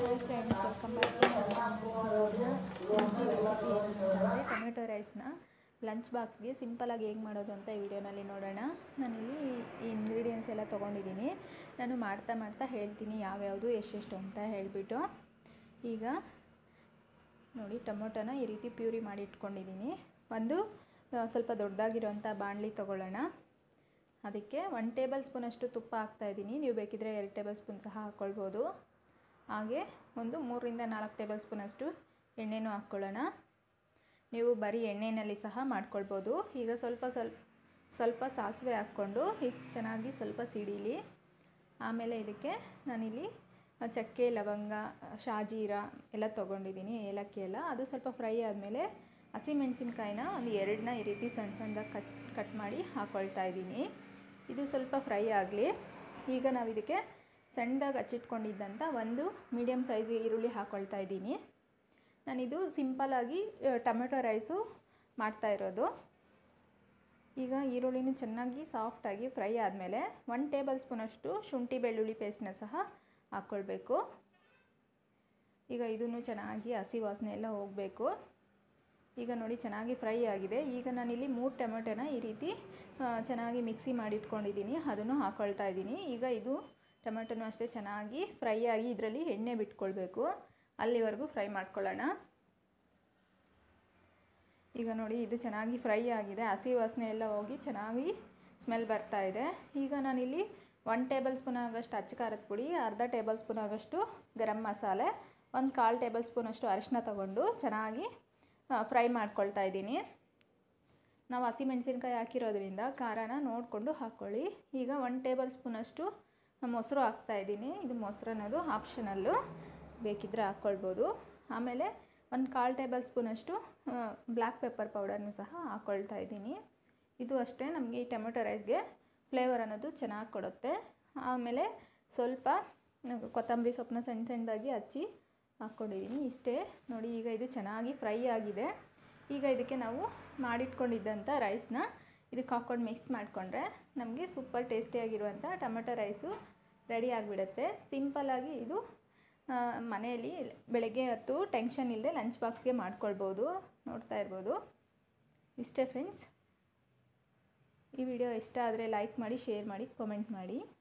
hi friends welcome back recipe ಏನಂತಂದರೆ tomato ರೈಸ್ನ lunch ಬಾಕ್ಸ್ಗೆ ಸಿಂಪಲಾಗಿ ಹೇಗೆ ಮಾಡೋದು ಅಂತ ಈ ವಿಡಿಯೋನಲ್ಲಿ ನೋಡೋಣ ನಾನಿಲ್ಲಿ ಈ ಇಂಗ್ರೀಡಿಯೆಂಟ್ಸ್ ಎಲ್ಲ ತೊಗೊಂಡಿದ್ದೀನಿ ನಾನು ಮಾಡ್ತಾ ಮಾಡ್ತಾ ಹೇಳ್ತೀನಿ ಯಾವ್ಯಾವುದು ಎಷ್ಟೆಷ್ಟು ಅಂತ ಹೇಳಿಬಿಟ್ಟು ಈಗ ನೋಡಿ ಟೊಮೊಟೊನ ಈ ರೀತಿ ಪ್ಯೂರಿ ಮಾಡಿ ಇಟ್ಕೊಂಡಿದ್ದೀನಿ ಒಂದು ಆ, ಸ್ವಲ್ಪ ದೊಡ್ಡದಾಗಿರೋಂಥ ಬಾಣಲಿ ತೊಗೊಳ್ಳೋಣ ಅದಕ್ಕೆ ಒನ್ ಟೇಬಲ್ ಸ್ಪೂನಷ್ಟು ತುಪ್ಪ ಹಾಕ್ತಾಯಿದ್ದೀನಿ ನೀವು ಬೇಕಿದ್ರೆ ಎರಡು ಟೇಬಲ್ ಸ್ಪೂನ್ ಸಹ ಹಾಕ್ಕೊಳ್ಬೋದು ಹಾಗೆ ಒಂದು ಮೂರರಿಂದ ನಾಲ್ಕು ಟೇಬಲ್ ಸ್ಪೂನಷ್ಟು ಎಣ್ಣೆನೂ ಹಾಕ್ಕೊಳ್ಳೋಣ ನೀವು ಬರೀ ಎಣ್ಣೆಯಲ್ಲಿ ಸಹ ಮಾಡ್ಕೊಳ್ಬೋದು ಈಗ ಸ್ವಲ್ಪ ಸ್ವಲ್ಪ ಸ್ವಲ್ಪ ಸಾಸಿವೆ ಹಾಕ್ಕೊಂಡು ಇದು ಚೆನ್ನಾಗಿ ಸ್ವಲ್ಪ ಸಿಡೀಲಿ ಆಮೇಲೆ ಇದಕ್ಕೆ ನಾನಿಲ್ಲಿ ಚಕ್ಕೆ ಲವಂಗ ಶಾಜೀರ ಎಲ್ಲ ತೊಗೊಂಡಿದ್ದೀನಿ ಏಲಕ್ಕಿ ಎಲ್ಲ ಅದು ಸ್ವಲ್ಪ ಫ್ರೈ ಆದಮೇಲೆ ಹಸಿಮೆಣಸಿನ್ಕಾಯಿನ ಒಂದು ಎರಡನ್ನ ಈ ರೀತಿ ಸಣ್ಣ ಸಣ್ಣದಾಗಿ ಕಟ್ ಕಟ್ ಮಾಡಿ ಹಾಕ್ಕೊಳ್ತಾ ಇದ್ದೀನಿ ಇದು ಸ್ವಲ್ಪ ಫ್ರೈ ಆಗಲಿ ಈಗ ನಾವು ಇದಕ್ಕೆ ಸಣ್ಣದಾಗಿ ಹಚ್ಚಿಟ್ಕೊಂಡಿದ್ದಂಥ ಒಂದು ಮೀಡಿಯಮ್ ಸೈಜ್ ಈರುಳ್ಳಿ ಹಾಕ್ಕೊಳ್ತಾ ಇದ್ದೀನಿ ನಾನಿದು ಸಿಂಪಲಾಗಿ ಟೊಮೆಟೊ ರೈಸು ಮಾಡ್ತಾ ಇರೋದು ಈಗ ಈರುಳ್ಳಿನೂ ಚೆನ್ನಾಗಿ ಸಾಫ್ಟಾಗಿ ಫ್ರೈ ಆದಮೇಲೆ ಒನ್ ಟೇಬಲ್ ಸ್ಪೂನಷ್ಟು ಶುಂಠಿ ಬೆಳ್ಳುಳ್ಳಿ ಪೇಸ್ಟ್ನ ಸಹ ಹಾಕ್ಕೊಳ್ಬೇಕು ಈಗ ಇದನ್ನು ಚೆನ್ನಾಗಿ ಹಸಿ ವಾಸನೆ ಎಲ್ಲ ಹೋಗಬೇಕು ಈಗ ನೋಡಿ ಚೆನ್ನಾಗಿ ಫ್ರೈ ಆಗಿದೆ ಈಗ ನಾನಿಲ್ಲಿ ಮೂರು ಟೊಮೆಟೊನ ಈ ರೀತಿ ಆ, ಚೆನ್ನಾಗಿ ಮಿಕ್ಸಿ ಮಾಡಿಟ್ಕೊಂಡಿದ್ದೀನಿ ಅದನ್ನು ಹಾಕ್ಕೊಳ್ತಾ ಇದ್ದೀನಿ ಈಗ ಇದು ಟೊಮೆಟೊನೂ ಅಷ್ಟೇ ಚೆನ್ನಾಗಿ ಫ್ರೈ ಆಗಿ ಇದರಲ್ಲಿ ಎಣ್ಣೆ ಬಿಟ್ಕೊಳ್ಬೇಕು ಅಲ್ಲಿವರೆಗೂ ಫ್ರೈ ಮಾಡ್ಕೊಳ್ಳೋಣ ಈಗ ನೋಡಿ ಇದು ಚೆನ್ನಾಗಿ ಫ್ರೈ ಆಗಿದೆ ಹಸಿ ವಾಸನೆ ಎಲ್ಲ ಹೋಗಿ ಚೆನ್ನಾಗಿ ಸ್ಮೆಲ್ ಬರ್ತಾ ಇದೆ ಈಗ ನಾನಿಲ್ಲಿ ಒನ್ ಟೇಬಲ್ ಸ್ಪೂನ್ ಆಗಷ್ಟು ಅಚ್ಚ ಖಾರದ ಪುಡಿ ಅರ್ಧ ಟೇಬಲ್ ಸ್ಪೂನ್ ಆಗಷ್ಟು ಗರಂ ಮಸಾಲೆ ಒಂದು ಕಾಲು ಟೇಬಲ್ ಸ್ಪೂನಷ್ಟು ಅರಿಶಿನ ತಗೊಂಡು ಚೆನ್ನಾಗಿ ಫ್ರೈ ಮಾಡ್ಕೊಳ್ತಾ ಇದ್ದೀನಿ ನಾವು ಹಸಿಮೆಣಸಿನ್ಕಾಯಿ ಹಾಕಿರೋದ್ರಿಂದ ಖಾರನ ನೋಡಿಕೊಂಡು ಹಾಕ್ಕೊಳ್ಳಿ ಈಗ ಒನ್ ಟೇಬಲ್ ಸ್ಪೂನಷ್ಟು ಮೊಸರು ಹಾಕ್ತಾ ಇದ್ದೀನಿ ಇದು ಮೊಸರು ಅನ್ನೋದು ಆಪ್ಷನಲ್ಲು ಬೇಕಿದ್ದರೆ ಹಾಕ್ಕೊಳ್ಬೋದು ಆಮೇಲೆ ಒಂದು ಕಾಲು ಟೇಬಲ್ ಸ್ಪೂನಷ್ಟು ಬ್ಲ್ಯಾಕ್ ಪೆಪ್ಪರ್ ಪೌಡರ್ನು ಸಹ ಹಾಕ್ಕೊಳ್ತಾ ಇದ್ದೀನಿ ಇದು ಅಷ್ಟೇ ನಮಗೆ ಈ ಟೊಮೆಟೊ ರೈಸ್ಗೆ ಫ್ಲೇವರ್ ಅನ್ನೋದು ಚೆನ್ನಾಗಿ ಕೊಡುತ್ತೆ ಆಮೇಲೆ ಸ್ವಲ್ಪ ಕೊತ್ತಂಬರಿ ಸೊಪ್ಪನ್ನ ಸಣ್ಣ ಸಣ್ಣದಾಗಿ ಹಚ್ಚಿ ಹಾಕ್ಕೊಂಡಿದ್ದೀನಿ ಇಷ್ಟೇ ನೋಡಿ ಈಗ ಇದು ಚೆನ್ನಾಗಿ ಫ್ರೈ ಆಗಿದೆ ಈಗ ಇದಕ್ಕೆ ನಾವು ಮಾಡಿಟ್ಕೊಂಡಿದ್ದಂಥ ರೈಸ್ನ ಇದಕ್ಕೆ ಹಾಕ್ಕೊಂಡು ಮಿಕ್ಸ್ ಮಾಡಿಕೊಂಡ್ರೆ ನಮಗೆ ಸೂಪರ್ ಟೇಸ್ಟಿಯಾಗಿರುವಂಥ ಟೊಮೆಟೊ ರೈಸು ರೆಡಿ ಆಗಿಬಿಡುತ್ತೆ ಸಿಂಪಲ್ಲಾಗಿ ಇದು ಆ, ಮನೆಯಲ್ಲಿ ಬೆಳಗ್ಗೆ ಹೊತ್ತು ಟೆನ್ಷನ್ ಇಲ್ಲದೆ ಲಂಚ್ ಬಾಕ್ಸ್ಗೆ ಮಾಡ್ಕೊಳ್ಬೋದು ನೋಡ್ತಾ ಇರ್ಬೋದು ಇಷ್ಟೇ ಫ್ರೆಂಡ್ಸ್ ಈ ವಿಡಿಯೋ ಇಷ್ಟ ಆದರೆ ಲೈಕ್ ಮಾಡಿ ಶೇರ್ ಮಾಡಿ ಕಾಮೆಂಟ್ ಮಾಡಿ